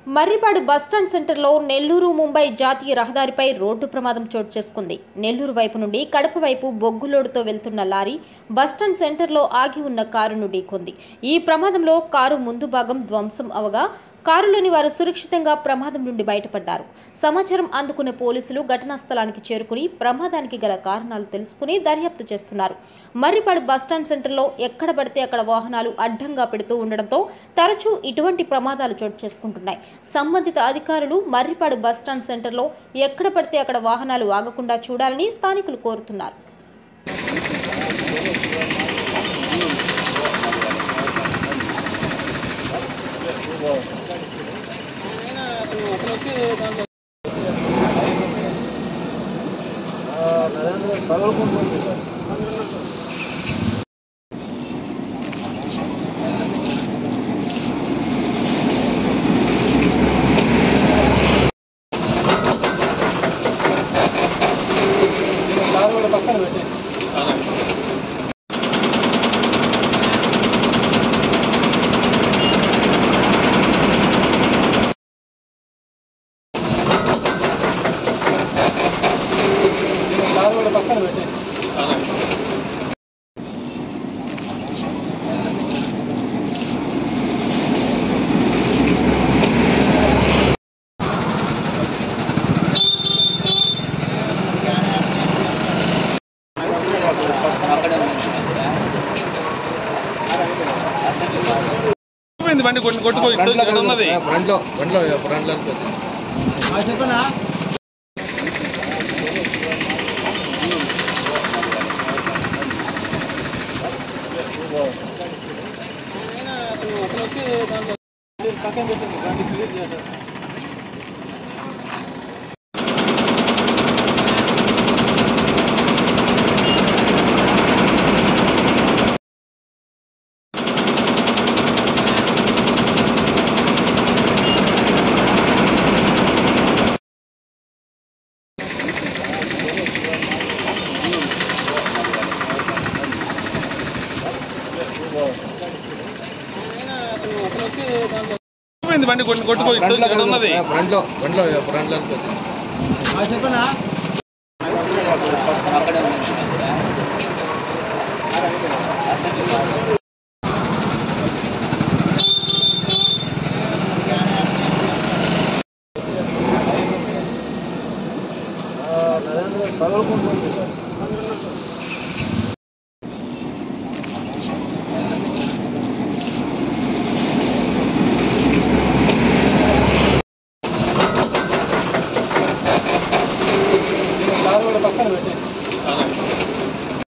Marripadu bus stand సెంటర్లో నెల్లూరు ముంబై జాతీయ రహదారిపై రోడ్డు ప్రమాదం చోటు చేసుకుంది నెల్లూరు వైపు నుండి కడప వైపు బొగ్గులోడుతో వెళ్తున్న లారీ బస్టాండ్ సెంటర్లో ఆగి ఉన్న కారును ఢీకొంది ఈ ప్రమాదంలో కారు ముందు భాగం ధ్వంసం అవగా కారులోని వారు సురక్షితంగా ప్రమాదం నుండి బయటపడ్డారు సమాచారం అందుకున్న పోలీసులు ఘటనా స్థలానికి చేరుకుని ప్రమాదానికి గల కారణాలు తెలుసుకుని దర్యాప్తు చేస్తున్నారు మర్రిపాడు బస్టాండ్ సెంటర్లో ఎక్కడ పడితే అక్కడ వాహనాలు అడ్డంగా పెడుతూ ఉండడంతో తరచూ ఇటువంటి ప్రమాదాలు చోటు చేసుకుంటున్నాయి సంబంధిత అధికారులు మర్రిపాడు బస్టాండ్ సెంటర్లో ఎక్కడ పడితే అక్కడ వాహనాలు ఆగకుండా చూడాలని స్థానికులు కోరుతున్నారు పోయింది బండి కొట్టు కొట్టుకో ఇటు ఇక్కడ ఉన్నది ఫ్రంట్లో ఫ్రంట్లో ఫ్రంట్లో నుంచి వచ్చింది పోయింది బండి కొట్టు కొట్టుకో ఇటు ఇక్కడ ఉన్నది ఫ్రంట్లో ఫ్రంట్లో ఫ్రంట్లో నుంచి వచ్చింది అలాగే.